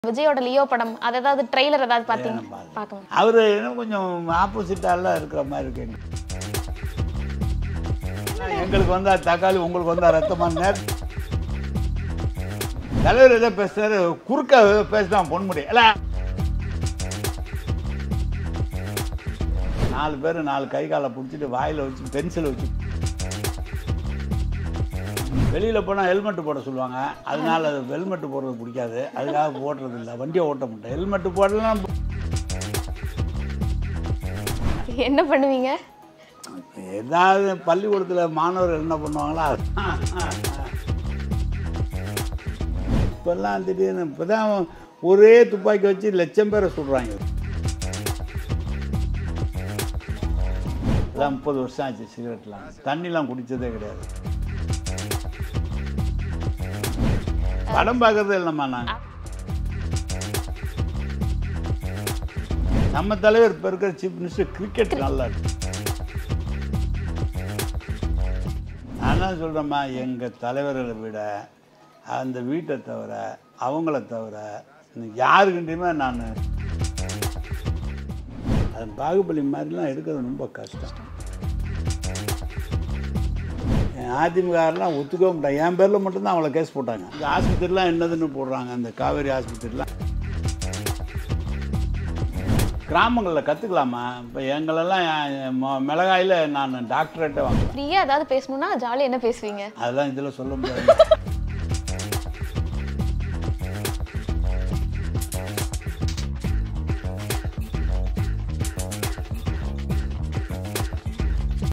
விஜயோட லியோ படம் அது ஏதாவது ட்ரெய்லர் ஏதாவது பார்த்தீங்க பார்த்தேன். பார்க்கணும் அவர் இன்னும் கொஞ்சம் ஆப்போசிட்டாலாம் இருக்கிற மாதிரி இருக்கு எங்களுக்கு. எங்களுக்கு வந்தா தக்காளி உங்களுக்கு வந்தா ரத்தமான நேரம் தலைவர் ஏதோ பேசுறாரு குறுக்க பேசினான் பொன்முடி இல்ல நாலு பேர் நாலு கை காலை பிடிச்சிட்டு வாயில வச்சு பென்சில் வச்சு வெளியில போனால் ஹெல்மெட் போட சொல்லுவாங்க அதனால அது ஹெல்மெட் போடுறது பிடிக்காது அதுக்காக போடுறது இல்லை வண்டியை ஓட்ட மாட்டேன் ஹெல்மெட் போடலாம் என்ன பண்ணுவீங்க ஏதாவது பள்ளிக்கூடத்தில் மாணவர்கள் என்ன பண்ணுவாங்களா இப்போல்லாம் திடீர்னு இப்போ தான் ஒரே துப்பாக்கி வச்சு லட்சம் பேரை சுடுறாங்க எல்லாம் முப்பது வருஷம் ஆச்சு சிகரெட்லாம் தண்ணிலாம் குடித்ததே கிடையாது படம் பார்க்கறதே இல்லைம்மா நான் நம்ம தலைவர் இப்போ இருக்கிற சீஃப் மினிஸ்டர் கிரிக்கெட் நல்லா இருக்கு நான் தான் சொல்கிறேம்மா எங்கள் தலைவர்களை விட அந்த வீட்டை தவிர அவங்கள தவிர இன்னும் யாருக்கிட்டையுமே நான் அது பாகுபலி மாதிரிலாம் எடுக்கிறது ரொம்ப கஷ்டம் என் அதிமுகலாம் ஒத்துக்கவே மாட்டாங்க என் பேரில் மட்டும்தான் அவங்கள கேஸ் போட்டாங்க இந்த ஆஸ்பத்திரிலாம் என்னதுன்னு போடுறாங்க அந்த காவேரி ஆஸ்பத்திரிலாம் கிராமங்களில் கற்றுக்கலாமா இப்போ எங்களெல்லாம் என் மொ- மிளகாயில நான் டாக்டரேட்டே வாங்க ஃப்ரீயா ஏதாவது பேசணும்னா ஜாலியா என்ன பேசுவீங்க அதெல்லாம் இதில் சொல்ல முடியாது